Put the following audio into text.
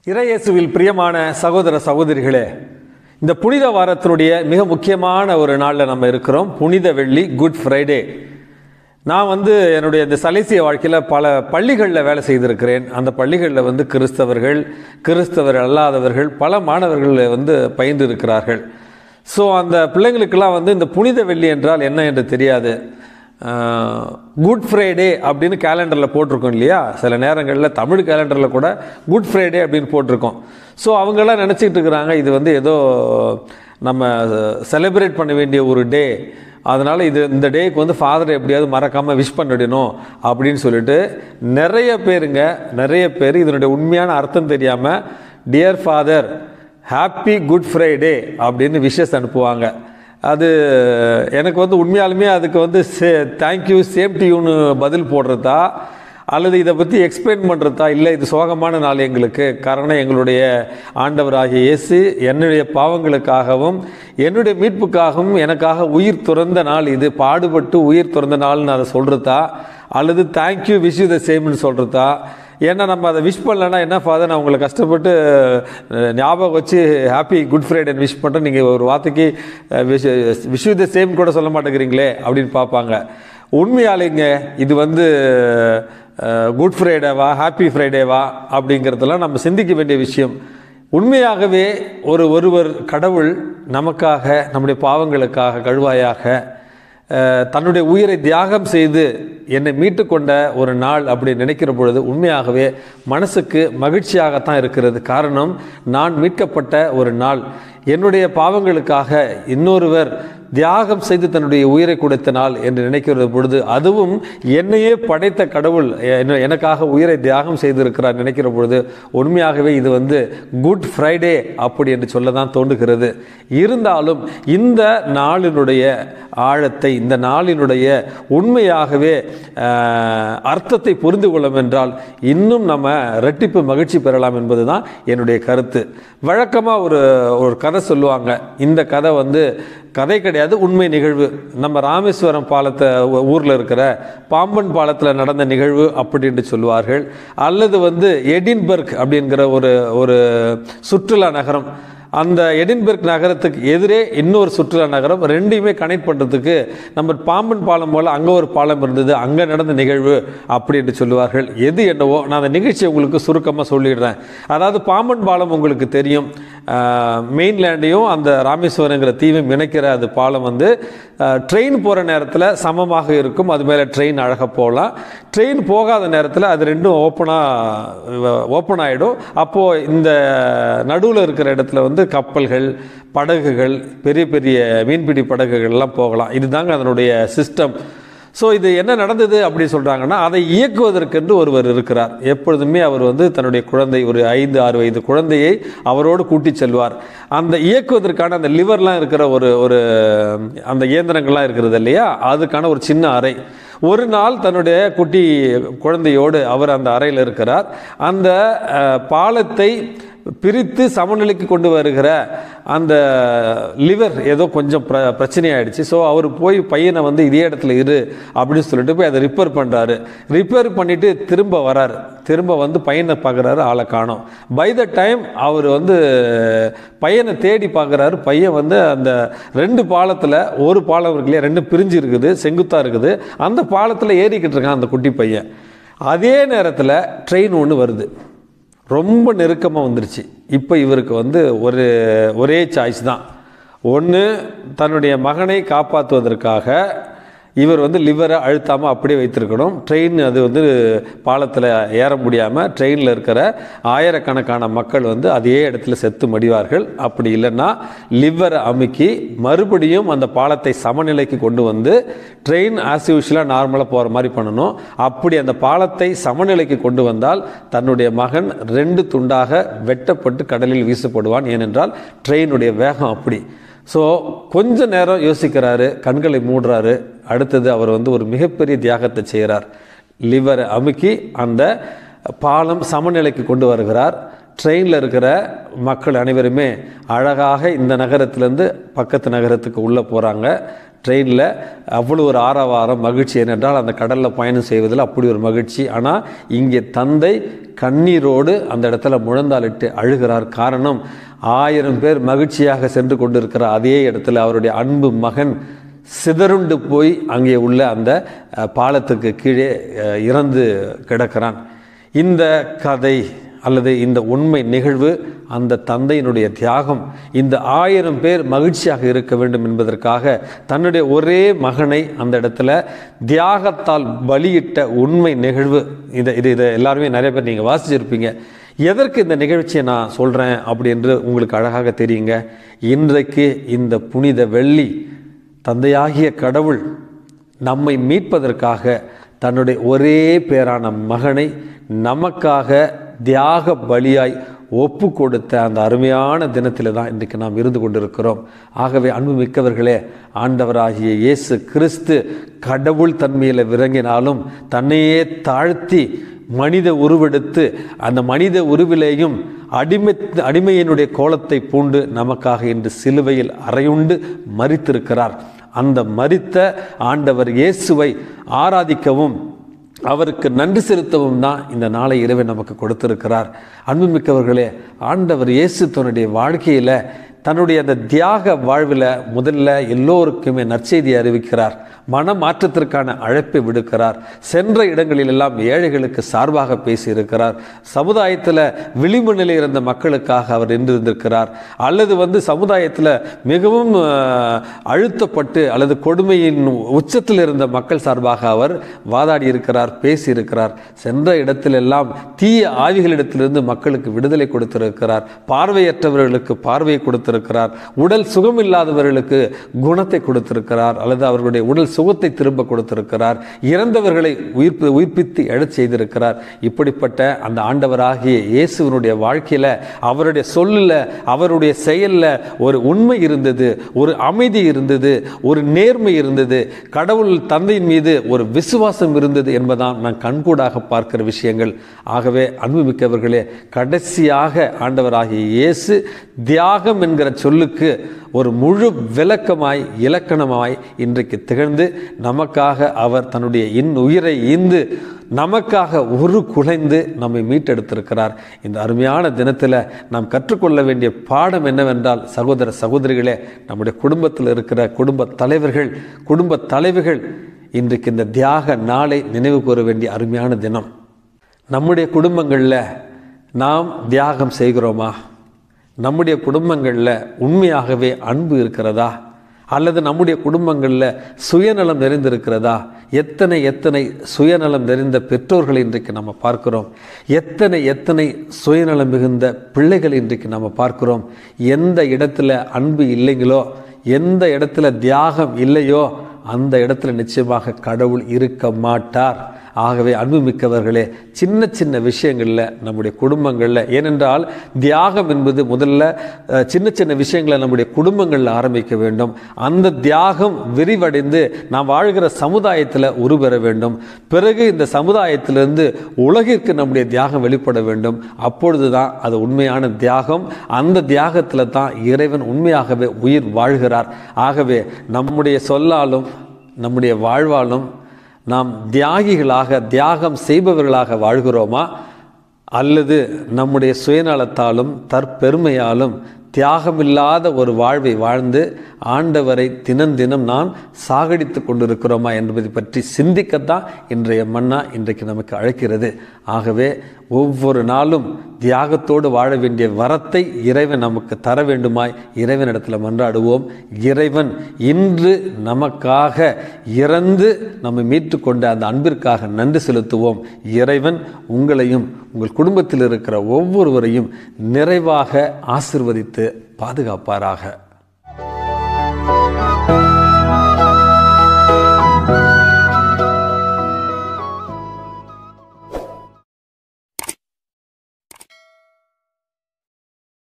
இறையேசுவில் பிரியமான சகோதர சகோதரிகளே இந்த புனித வாரத்தினுடைய மிக முக்கியமான ஒரு நாளில் நம்ம இருக்கிறோம் புனித வெள்ளி குட் ஃப்ரைடே நான் வந்து என்னுடைய இந்த சலேசிய வாழ்க்கையில் பல பள்ளிகளில் வேலை செய்திருக்கிறேன் அந்த பள்ளிகளில் வந்து கிறிஸ்தவர்கள் கிறிஸ்தவர் அல்லாதவர்கள் பல மாணவர்கள் வந்து பயின்று இருக்கிறார்கள் ஸோ அந்த பிள்ளைங்களுக்கெல்லாம் வந்து இந்த புனித வெள்ளி என்றால் என்ன என்று தெரியாது குட் ஃப்ரைடே அப்படின்னு கேலண்டரில் போட்டிருக்கோம் இல்லையா சில நேரங்களில் தமிழ் கேலண்டரில் கூட குட் ஃப்ரைடே அப்படின்னு போட்டிருக்கோம் ஸோ அவங்கெல்லாம் நினச்சிக்கிட்டு இருக்கிறாங்க இது வந்து ஏதோ நம்ம செலிப்ரேட் பண்ண வேண்டிய ஒரு டே அதனால் இது இந்த டேக்கு வந்து ஃபாதரை எப்படியாவது மறக்காமல் விஷ் பண்ணிடணும் அப்படின்னு சொல்லிட்டு நிறைய பேருங்க நிறைய பேர் இதனுடைய உண்மையான அர்த்தம் தெரியாமல் dear father happy good Friday அப்படின்னு விஷஸ் அனுப்புவாங்க அது எனக்கு வந்து உண்மையாலுமே அதுக்கு வந்து சே தேங்க்யூ சேஃப்டியூன்னு பதில் போடுறதா அல்லது இதை பற்றி எக்ஸ்பிளைன் பண்ணுறதா இல்லை இது சோகமான நாள் எங்களுக்கு காரணம் எங்களுடைய ஆண்டவராகிய இயேசு என்னுடைய பாவங்களுக்காகவும் என்னுடைய மீட்புக்காகவும் எனக்காக உயிர் துறந்த நாள் இது பாடுபட்டு உயிர் துறந்த நாள்னு அதை சொல்கிறதா அல்லது தேங்க்யூ விஷ் யூ த சேம்னு சொல்கிறதா ஏன்னா நம்ம அதை விஷ் பண்ணலன்னா என்ன ஃபாதர் நான் உங்களை கஷ்டப்பட்டு ஞாபகம் வச்சு ஹாப்பி குட் ஃப்ரைடே விஷ் பண்ணுறேன் நீங்கள் ஒரு வார்த்தைக்கு wish wish you the same கூட சொல்ல மாட்டேங்கிறீங்களே அப்படின்னு பார்ப்பாங்க உண்மையாலேங்க இது வந்து குட் ஃப்ரைடேவா ஹாப்பி ஃப்ரைடேவா அப்படிங்கிறதெல்லாம் நம்ம சிந்திக்க வேண்டிய விஷயம் உண்மையாகவே ஒரு ஒருவர் கடவுள் நமக்காக நம்முடைய பாவங்களுக்காக கழுவாயாக தன்னுடைய உயிரை தியாகம் செய்து என்னை மீட்டு கொண்ட ஒரு நாள் அப்படி நினைக்கிற பொழுது உண்மையாகவே மனசுக்கு மகிழ்ச்சியாகத்தான் இருக்கிறது காரணம் நான் மீட்கப்பட்ட ஒரு நாள் என்னுடைய பாவங்களுக்காக இன்னொருவர் தியாகம் செய்து தன்னுடைய உயிரை கொடுத்த நாள் என்று நினைக்கிற பொழுது அதுவும் என்னையே படைத்த கடவுள் எனக்காக உயிரை தியாகம் செய்திருக்கிறார் நினைக்கிற பொழுது உண்மையாகவே இது வந்து குட் ஃப்ரைடே அப்படி என்று சொல்ல தான் தோன்றுகிறது இருந்தாலும் இந்த நாளினுடைய ஆழத்தை இந்த நாளினுடைய உண்மையாகவே அர்த்தத்தை புரிந்து கொள்ளும் என்றால் இன்னும் நம்ம ரெட்டிப்பு மகிழ்ச்சி பெறலாம் என்பது தான் என்னுடைய கருத்து வழக்கமாக ஒரு ஒரு கதை சொல்லுவாங்க இந்த கதை வந்து கதை கிடையாது உண்மை நிகழ்வு நம்ம ராமேஸ்வரம் பாலத்தை ஊரில் இருக்கிற பாம்பன் பாலத்தில் நடந்த நிகழ்வு அப்படின்னு சொல்லுவார்கள் அல்லது வந்து எடின்பர்க் அப்படிங்கிற ஒரு ஒரு சுற்றுலா நகரம் அந்த எடின்பர்க் நகரத்துக்கு எதிரே இன்னொரு சுற்றுலா நகரம் ரெண்டையுமே கனெக்ட் பண்ணுறதுக்கு நம்ம பாம்பன் பாலம் போல் அங்கே ஒரு பாலம் இருந்தது அங்கே நடந்த நிகழ்வு அப்படின்னு சொல்லுவார்கள் எது என்னவோ நான் அந்த நிகழ்ச்சியை உங்களுக்கு சுருக்கமாக சொல்லிடுறேன் அதாவது பாம்பன் பாலம் உங்களுக்கு தெரியும் மெயின்லேண்டையும் அந்த ராமேஸ்வரங்கிற தீவையும் இணைக்கிற அது பாலம் வந்து ட்ரெயின் போகிற நேரத்தில் சமமாக இருக்கும் அது மேலே ட்ரெயின் அழகாக போகலாம் ட்ரெயின் போகாத நேரத்தில் அது ரெண்டும் ஓப்பனாக ஓப்பன் ஆகிடும் அப்போது இந்த நடுவில் இருக்கிற இடத்துல வந்து கப்பல்கள் படகுகள் பெரிய பெரிய மீன்பிடி படகுகள்லாம் போகலாம் இதுதாங்க அதனுடைய சிஸ்டம் ஸோ இது என்ன நடந்தது அப்படி சொல்கிறாங்கன்னா அதை இயக்குவதற்கென்று ஒருவர் இருக்கிறார் எப்பொழுதுமே அவர் வந்து தன்னுடைய குழந்தை ஒரு ஐந்து ஆறு வயது குழந்தையை அவரோடு கூட்டி செல்வார் அந்த இயக்குவதற்கான அந்த லிவர்லாம் இருக்கிற ஒரு ஒரு அந்த இயந்திரங்கள்லாம் இருக்கிறது இல்லையா அதுக்கான ஒரு சின்ன அறை ஒரு நாள் தன்னுடைய குட்டி குழந்தையோடு அவர் அந்த அறையில் இருக்கிறார் அந்த பாலத்தை பிரித்து சமநிலைக்கு கொண்டு வருகிற அந்த லிவர் ஏதோ கொஞ்சம் பிர பிரச்சனையாயிடுச்சு ஸோ அவர் போய் பையனை வந்து இதே இடத்துல இரு அப்படின்னு சொல்லிட்டு போய் அதை ரிப்பேர் பண்ணுறாரு ரிப்பேர் பண்ணிவிட்டு திரும்ப வராரு திரும்ப வந்து பையனை பார்க்குறாரு ஆளை காணும் பை த டைம் அவர் வந்து பையனை தேடி பார்க்குறாரு பையன் வந்து அந்த ரெண்டு பாலத்தில் ஒரு பாலம் இருக்கு இல்லையா ரெண்டு பிரிஞ்சு இருக்குது செங்குத்தாக இருக்குது அந்த பாலத்தில் ஏறிக்கிட்டு இருக்கான் அந்த குட்டி பையன் அதே நேரத்தில் ட்ரெயின் ஒன்று வருது ரொம்ப நெருக்கமாக வந்துருச்சு இப்போ இவருக்கு வந்து ஒரு ஒரே சாய்ஸ் தான் ஒன்று தன்னுடைய மகனை காப்பாற்றுவதற்காக இவர் வந்து லிவரை அழுத்தாமல் அப்படியே வைத்திருக்கணும் ட்ரெயின் அது வந்து பாலத்தில் ஏற முடியாமல் ட்ரெயினில் இருக்கிற ஆயிரக்கணக்கான மக்கள் வந்து அதே இடத்துல செத்து மடிவார்கள் அப்படி இல்லைன்னா லிவரை அமுக்கி மறுபடியும் அந்த பாலத்தை சமநிலைக்கு கொண்டு வந்து ட்ரெயின் ஆஸ் யூஷுவலாக நார்மலாக போகிற மாதிரி பண்ணணும் அப்படி அந்த பாலத்தை சமநிலைக்கு கொண்டு வந்தால் தன்னுடைய மகன் ரெண்டு துண்டாக வெட்டப்பட்டு கடலில் வீசப்படுவான் ஏனென்றால் ட்ரெயினுடைய வேகம் அப்படி ஸோ கொஞ்ச நேரம் யோசிக்கிறாரு கண்களை மூடுறாரு அடுத்தது அவர் வந்து ஒரு மிகப்பெரிய தியாகத்தை செய்கிறார் லிவரை அமுக்கி அந்த பாலம் சமநிலைக்கு கொண்டு வருகிறார் ட்ரெயினில் இருக்கிற மக்கள் அனைவருமே அழகாக இந்த நகரத்துலேருந்து பக்கத்து நகரத்துக்கு உள்ளே போகிறாங்க ட்ரெயினில் அவ்வளோ ஒரு ஆரவாரம் மகிழ்ச்சி ஏனென்றால் அந்த கடலில் பயணம் செய்வதில் அப்படி ஒரு மகிழ்ச்சி ஆனால் இங்கே தந்தை கண்ணீரோடு அந்த இடத்துல முழந்தாலிட்டு அழுகிறார் காரணம் ஆயிரம் பேர் மகிழ்ச்சியாக சென்று கொண்டிருக்கிற அதே இடத்துல அவருடைய அன்பு மகன் சிதறுண்டு போய் அங்கே உள்ள அந்த அஹ், பாலத்துக்கு கீழே அஹ், இறந்து கிடக்கிறான் இந்த கதை அல்லது இந்த உண்மை நிகழ்வு அந்த தந்தையினுடைய தியாகம் இந்த ஆயிரம் பேர் மகிழ்ச்சியாக இருக்க வேண்டும் என்பதற்காக தன்னுடைய ஒரே மகனை அந்த இடத்துல தியாகத்தால் பலியிட்ட உண்மை நிகழ்வு இதை இது இதை எல்லாருமே நிறைய பேர் நீங்கள் வாசிச்சிருப்பீங்க எதற்கு இந்த நிகழ்ச்சியை நான் சொல்கிறேன் அப்படி என்று உங்களுக்கு அழகாக தெரியுங்க இன்றைக்கு இந்த புனித வெள்ளி தந்தையாகிய கடவுள் நம்மை மீட்பதற்காக தன்னுடைய ஒரே பேரான மகனை நமக்காக தியாக பலியாய் ஒப்பு கொடுத்த அந்த அருமையான தினத்தில் தான் இன்றைக்கு நாம் இருந்து கொண்டிருக்கிறோம் ஆகவே அன்பு மிக்கவர்களே ஆண்டவராகிய இயேசு கிறிஸ்து கடவுள் தன்மையில் விளங்கினாலும் தன்னையே தாழ்த்தி மனித உருவெடுத்து அந்த மனித உருவிலேயும் அடிமை அடிமையினுடைய கோலத்தை பூண்டு நமக்காக இன்று சிலுவையில் அறையுண்டு மறித்திருக்கிறார் அந்த மரித்த ஆண்டவர் இயேசுவை ஆராதிக்கவும் அவருக்கு நன்றி செலுத்தவும் தான் இந்த நாளை இறைவன் நமக்கு கொடுத்திருக்கிறார் அன்புமிக்கவர்களே ஆண்டவர் இயேசு தன்னுடைய வாழ்க்கையில் தன்னுடைய அந்த தியாக வாழ்வில் முதல்ல எல்லோருக்குமே நற்செய்தி அறிவிக்கிறார் மனமாற்றத்திற்கான அழைப்பை விடுக்கிறார் சென்ற இடங்களிலெல்லாம் ஏழைகளுக்கு சார்பாக பேசியிருக்கிறார் சமுதாயத்தில் விளிம்பு நிலையில் இருந்த மக்களுக்காக அவர் நின்றிருந்திருக்கிறார் அல்லது வந்து சமுதாயத்தில் மிகவும் அஹ், அழுத்தப்பட்டு அல்லது கொடுமையின் உச்சத்தில் இருந்த மக்கள் சார்பாக அவர் வாதாடி இருக்கிறார் பேசியிருக்கிறார் சென்ற இடத்திலெல்லாம் தீய ஆவிகளிடத்திலிருந்து மக்களுக்கு விடுதலை கொடுத்திருக்கிறார் பார்வையற்றவர்களுக்கு பார்வையை கொடுத்திருக்கிறார் உடல் சுகமில்லாதவர்களுக்கு குணத்தை கொடுத்திருக்கிறார் அல்லது அவர்களுடைய உடல் சுகத்தை திரும்ப கொடுத்திருக்கிறார் இறந்தவர்களை உயிர்ப்பு உயிர்ப்பித்து எழச் செய்திருக்கிறார் இப்படிப்பட்ட அந்த ஆண்டவராகிய இயேசுவினுடைய வாழ்க்கையில அவருடைய சொல்லில் அவருடைய செயல்ல ஒரு உண்மை இருந்தது ஒரு அமைதி இருந்தது ஒரு நேர்மை இருந்தது கடவுள் தந்தையின் மீது ஒரு விசுவாசம் இருந்தது என்பதான் நான் கண்கூடாக பார்க்கிற விஷயங்கள் ஆகவே அன்புமிக்கவர்களே கடைசியாக ஆண்டவராகிய இயேசு தியாகம் என்கிற சொல்லுக்கு ஒரு முழு விளக்கமாய் இலக்கணமாய் இன்றைக்கு திகழ்ந்து நமக்காக அவர் தன்னுடைய இன் உயிரை ஈந்து நமக்காக ஒரு குலைந்து நம்மை மீட்டெடுத்திருக்கிறார் இந்த அருமையான தினத்தில் நாம் கற்றுக்கொள்ள வேண்டிய பாடம் என்னவென்றால் சகோதர சகோதரிகளே நம்முடைய குடும்பத்தில் இருக்கிற குடும்ப தலைவர்கள் குடும்ப தலைவிகள் இன்றைக்கு இந்த தியாக நாளை நினைவு கூற வேண்டிய அருமையான தினம் நம்முடைய குடும்பங்களில் நாம் தியாகம் செய்கிறோமா நம்முடைய குடும்பங்களில் உண்மையாகவே அன்பு இருக்கிறதா அல்லது நம்முடைய குடும்பங்களில் சுயநலம் நிறைந்திருக்கிறதா எத்தனை எத்தனை சுயநலம் நிறைந்த பெற்றோர்கள் இன்றைக்கு நம்ம பார்க்கிறோம் எத்தனை எத்தனை சுயநலம் மிகுந்த பிள்ளைகள் இன்றைக்கு நம்ம பார்க்கிறோம் எந்த இடத்துல அன்பு இல்லைங்களோ எந்த இடத்துல தியாகம் இல்லையோ அந்த இடத்துல நிச்சயமாக கடவுள் இருக்க மாட்டார் ஆகவே அன்புமிக்கவர்களே சின்ன சின்ன விஷயங்களில் நம்முடைய குடும்பங்களில் ஏனென்றால் தியாகம் என்பது முதல்ல அஹ், சின்ன சின்ன விஷயங்களை நம்முடைய குடும்பங்களில் ஆரம்பிக்க வேண்டும் அந்த தியாகம் விரிவடைந்து நாம் வாழ்கிற சமுதாயத்தில் உருபெற வேண்டும் பிறகு இந்த சமுதாயத்திலிருந்து உலகிற்கு நம்முடைய தியாகம் வெளிப்பட வேண்டும் அப்பொழுது தான் அது உண்மையான தியாகம் அந்த தியாகத்தில் தான் இறைவன் உண்மையாகவே உயிர் வாழ்கிறார் ஆகவே நம்முடைய சொல்லாலும் நம்முடைய வாழ்வாலும் நாம் தியாகிகளாக தியாகம் செய்பவர்களாக வாழ்கிறோமா அல்லது நம்முடைய சுயநலத்தாலும் தற்பெருமையாலும் தியாகமில்லாத ஒரு வாழ்வை வாழ்ந்து ஆண்டவரை தினம் தினம் நான் சாகடித்து கொண்டிருக்கிறோமா என்பதை பற்றி சிந்திக்கத்தான் இன்றைய மன்னா இன்றைக்கு நமக்கு அழைக்கிறது ஆகவே ஒவ்வொரு நாளும் தியாகத்தோடு வாழ வேண்டிய வரத்தை இறைவன் நமக்கு தர வேண்டுமாய் இறைவனிடத்தில் மன்றாடுவோம் இறைவன் இன்று நமக்காக இறந்து நம்மை மீட்டுக்கொண்ட அந்த அன்பிற்காக நன்றி செலுத்துவோம் இறைவன் உங்களையும் உங்கள் குடும்பத்தில் இருக்கிற ஒவ்வொருவரையும் நிறைவாக ஆசிர்வதித்து பாதுகாப்பாராக